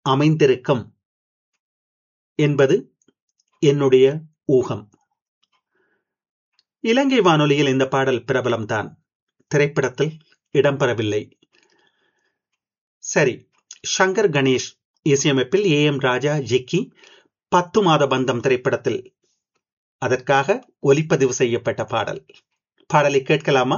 அமைந்திருக்கும் என்பது என்னுடைய ஊகம் இலங்கை வானொலியில் இந்த பாடல் பிரபலம்தான் திரைப்படத்தில் இடம்பெறவில்லை சரி சங்கர் கணேஷ் இசையமைப்பில் ஏ எம் ராஜா ஜிக்கி பத்து மாத பந்தம் திரைப்படத்தில் அதற்காக ஒலிப்பதிவு செய்யப்பட்ட பாடல் பாடலை கேட்கலாமா